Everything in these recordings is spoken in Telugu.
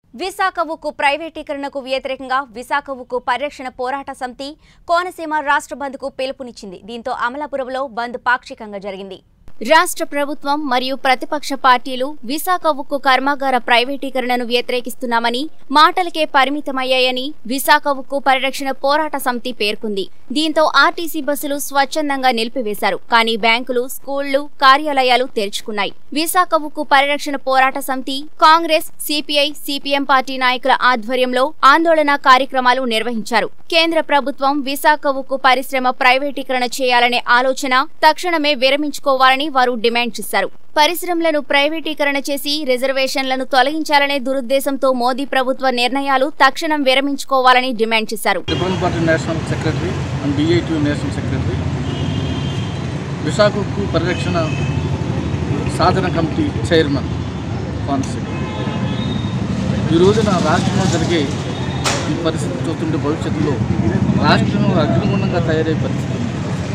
విశాఖ ఉక్కు ప్రైవేటీకరణకు వ్యతిరేకంగా విశాఖ ఉక్కు పరిరక్షణ పోరాట సమితి కోనసీమ రాష్ట్ర బంద్కు పిలుపునిచ్చింది దీంతో అమలాపురంలో బంద్ పాక్షికంగా జరిగింది రాష్ట్ర ప్రభుత్వం మరియు ప్రతిపక్ష పార్టీలు విశాఖ ఉక్కు కర్మాగార ప్రైవేటీకరణను వ్యతిరేకిస్తున్నామని మాటలకే పరిమితమయ్యాయని విశాఖ ఉక్కు పరిరక్షణ పోరాట సమితి పేర్కొంది దీంతో ఆర్టీసీ బస్సులు స్వచ్ఛందంగా నిలిపివేశారు కానీ బ్యాంకులు స్కూళ్లు కార్యాలయాలు తెరుచుకున్నాయి విశాఖ ఉక్కు పరిరక్షణ పోరాట సమితి కాంగ్రెస్ సిపిఐ సిపిఎం పార్టీ నాయకుల ఆధ్వర్యంలో ఆందోళన కార్యక్రమాలు నిర్వహించారు కేంద్ర ప్రభుత్వం విశాఖ ఉక్కు పరిశ్రమ ప్రైవేటీకరణ చేయాలనే ఆలోచన తక్షణమే విరమించుకోవాలని వారు డిమాండ్ చేశారు పరిశ్రమలను ప్రైవేటీకరణ చేసి రిజర్వేషన్లను తొలగించాలనే దురుద్దేశంతో మోదీ ప్రభుత్వ నిర్ణయాలు తక్షణం విరమించుకోవాలని డిమాండ్ చేశారు Republic Party national secretary and BIT national secretary విశాఖకు పరిరక్షణ సాధన కమిటీ చైర్మన్ కోనసీమ ఈ రోజున రాష్ట్రంలో జరిగే ఈ పరిస్థితి చూస్తుంటే భవిష్యత్తులో రాష్ట్రం అగ్నిగుండంగా తయారయ్యే పరిస్థితి ఉంది.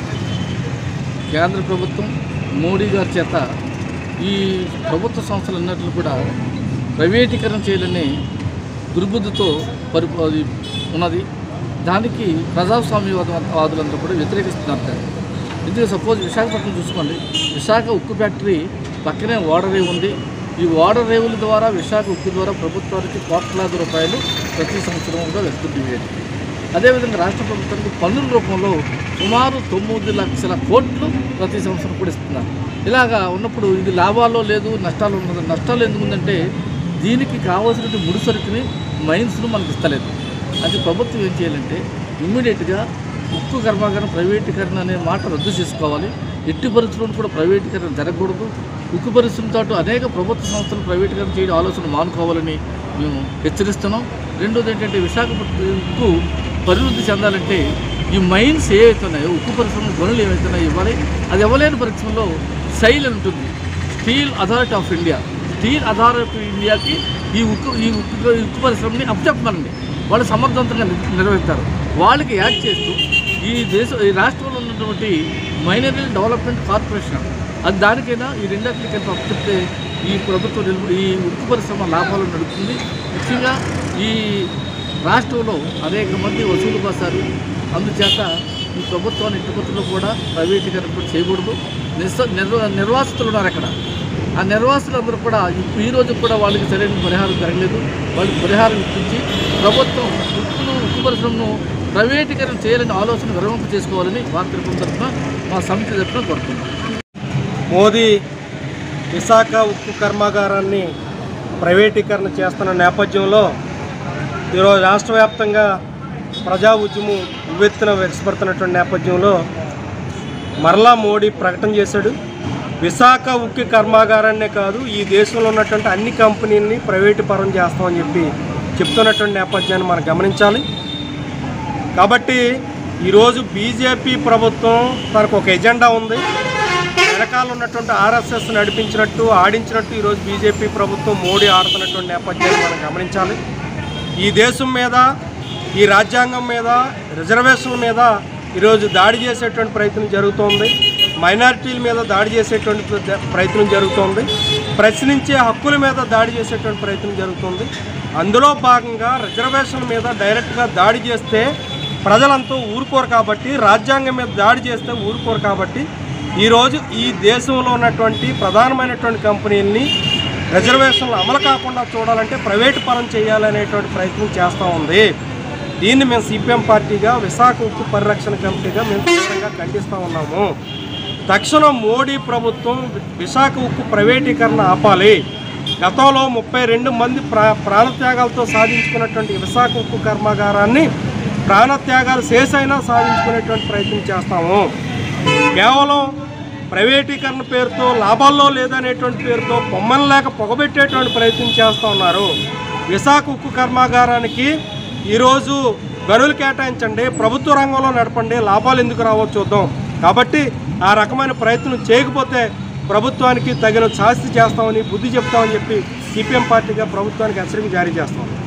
కేంద్ర ప్రభుత్వం మోడీ గారి చేత ఈ ప్రభుత్వ సంస్థలన్నింటినీ కూడా ప్రైవేటీకరణ చేయాలని దుర్బుద్ధితో పరి అది ఉన్నది దానికి ప్రజాస్వామ్యవాద వాదులందరూ కూడా వ్యతిరేకిస్తున్నారు దాన్ని ఎందుకంటే సపోజ్ విశాఖపట్నం చూసుకోండి విశాఖ ఉక్కు ఫ్యాక్టరీ పక్కనే ఓడర్ రేవు ఉంది ఈ ఓడర్ రేవుల ద్వారా విశాఖ ఉక్కు ద్వారా ప్రభుత్వానికి కోట్లాది రూపాయలు ప్రతి సంవత్సరం కూడా వెళ్తుంది అదేవిధంగా రాష్ట్ర ప్రభుత్వానికి పన్నుల రూపంలో సుమారు తొమ్మిది లక్షల కోట్లు ప్రతి సంవత్సరం కూడా ఇస్తున్నారు ఇలాగా ఉన్నప్పుడు ఇది లాభాల్లో లేదు నష్టాలు ఉన్నది నష్టాలు ఎందుకుందంటే దీనికి కావాల్సిన ముడిసరుకుని మైన్స్ను మనకి ఇస్తలేదు అది ప్రభుత్వం ఏం చేయాలంటే ఇమ్మీడియట్గా ఉక్కు కర్మాగారం ప్రైవేటీకరణ అనే మాట రద్దు చేసుకోవాలి ఎట్టి పరిస్థితుల్లో కూడా ప్రైవేటీకరణ జరగకూడదు ఉక్కు పరిశ్రమతో అనేక ప్రభుత్వ సంస్థలు ప్రైవేటీకరణ చేయడం ఆలోచన మానుకోవాలని మేము హెచ్చరిస్తున్నాం రెండోది ఏంటంటే విశాఖపట్నం ఉక్కు పరివృద్ధి చెందాలంటే ఈ మైన్స్ ఏవైతే ఉన్నాయో ఉక్కు పరిశ్రమ గనులు ఏవైతే ఉన్నాయో ఇవ్వాలి అది ఇవ్వలేని పరిశ్రమలో సైల్ అని ఉంటుంది Steel Authority of India Steel Authority of ఇండియాకి ఈ ఉక్కు ఈ ఉక్కు ఈ ఉక్కు పరిశ్రమని అప్పచెప్పమనండి వాళ్ళు సమర్థవంతంగా నిర్- నిర్వహిస్తారు వాళ్ళకి యాడ్ చేస్తూ ఈ దేశ ఈ రాష్ట్రంలో ఉన్నటువంటి మైనరీ డెవలప్మెంట్ కార్పొరేషన్ అది దానికైనా ఈ రెండింటికి కలిపి అప్పచెప్తే ఈ ప్రభుత్వం నిలువ ఈ ఉక్కు పరిశ్రమ లాభాలు నడుపుతుంది ముఖ్యంగా ఈ రాష్ట్రంలో అనేక మంది వసూలు బసారు అందుచేత ఈ ప్రభుత్వాన్ని ఇటుపత్తులు కూడా ప్రైవేటీకరణ కూడా చేయకూడదు నిస్స నిర్వ నిర్వాసితులు ఉన్నారు అక్కడ ఆ నిర్వాసితులందరూ కూడా ఇప్పుడు ఈ రోజు కూడా వాళ్ళకి సరైన పరిహారం జరగలేదు వాళ్ళకి పరిహారం ఇప్పించి ప్రభుత్వం ఉక్కును ఉక్కు పరిశ్రమను ప్రైవేటీకరణ చేయాలని ఆలోచన విరమింపు చేసుకోవాలని భారత ప్రభుత్వం తరఫున మా సమితి తరఫున కోరుతున్నాం మోదీ విశాఖ ఉక్కు కర్మాగారాన్ని ప్రైవేటీకరణ చేస్తున్న నేపథ్యంలో ఈరోజు రాష్ట్ర వ్యాప్తంగా ప్రజా ఉద్యమం ఉవ్వెత్తున వెలిసిపడుతున్నటువంటి నేపథ్యంలో మరలా మోడీ ప్రకటన చేశాడు విశాఖ ఉక్కు కర్మాగారాన్నే కాదు ఈ దేశంలో ఉన్నటువంటి అన్ని కంపెనీలని ప్రైవేటు పరం చేస్తామని చెప్పి చెప్తున్నటువంటి నేపథ్యాన్ని మనం గమనించాలి కాబట్టి ఈరోజు బీజేపీ ప్రభుత్వం తనకు ఒక ఎజెండా ఉంది వెనకాల ఉన్నటువంటి ఆర్ఎస్ఎస్ నడిపించినట్టు ఆడించినట్టు ఈరోజు బీజేపీ ప్రభుత్వం మోడీ ఆడుతున్నటువంటి నేపథ్యాన్ని మనం గమనించాలి ఈ దేశం మీద ఈ రాజ్యాంగం మీద రిజర్వేషన్ల మీద ఈరోజు దాడి చేసేటువంటి ప్రయత్నం జరుగుతోంది మైనారిటీల మీద దాడి చేసేటువంటి ప్ర- ప్రయత్నం జరుగుతోంది ప్రశ్నించే హక్కుల మీద దాడి చేసేటువంటి ప్రయత్నం జరుగుతుంది అందులో భాగంగా రిజర్వేషన్ల మీద డైరెక్ట్గా దాడి చేస్తే ప్రజలంతా ఊరుకోరు కాబట్టి రాజ్యాంగం మీద దాడి చేస్తే ఊరుకోరు కాబట్టి ఈరోజు ఈ దేశంలో ఉన్నటువంటి ప్రధానమైనటువంటి కంపెనీలని రిజర్వేషన్లు అమలు కాకుండా చూడాలంటే ప్రైవేటు పరం చేయాలనేటువంటి ప్రయత్నం చేస్తూ ఉంది దీన్ని మేము సిపిఎం పార్టీగా విశాఖ ఉక్కు పరిరక్షణ కమిటీగా మేము తీవ్రంగా ఖండిస్తూ ఉన్నాము తక్షణం మోడీ ప్రభుత్వం విశాఖ ఉక్కు ప్రైవేటీకరణ ఆపాలి గతంలో ముప్పై రెండు మంది ప్రా ప్రాణత్యాగాలతో సాధించుకున్నటువంటి విశాఖ ఉక్కు కర్మాగారాన్ని ప్రాణత్యాగాలు చేసైనా సాధించుకునేటువంటి ప్రయత్నం చేస్తాము కేవలం ప్రైవేటీకరణ పేరుతో లాభాల్లో లేదనేటువంటి పేరుతో బొమ్మలు లేక పొగబెట్టేటువంటి ప్రయత్నం చేస్తూ ఉన్నారు విశాఖ ఉక్కు కర్మాగారానికి ఈరోజు గనులు కేటాయించండి ప్రభుత్వ రంగంలో నడపండి లాభాలు ఎందుకు రావో చూద్దాం కాబట్టి ఆ రకమైన ప్రయత్నం చేయకపోతే ప్రభుత్వానికి తగిన శాస్తి చేస్తామని బుద్ధి చెప్తామని చెప్పి సిపిఎం పార్టీగా ప్రభుత్వానికి హెచ్చరిక జారీ చేస్తాం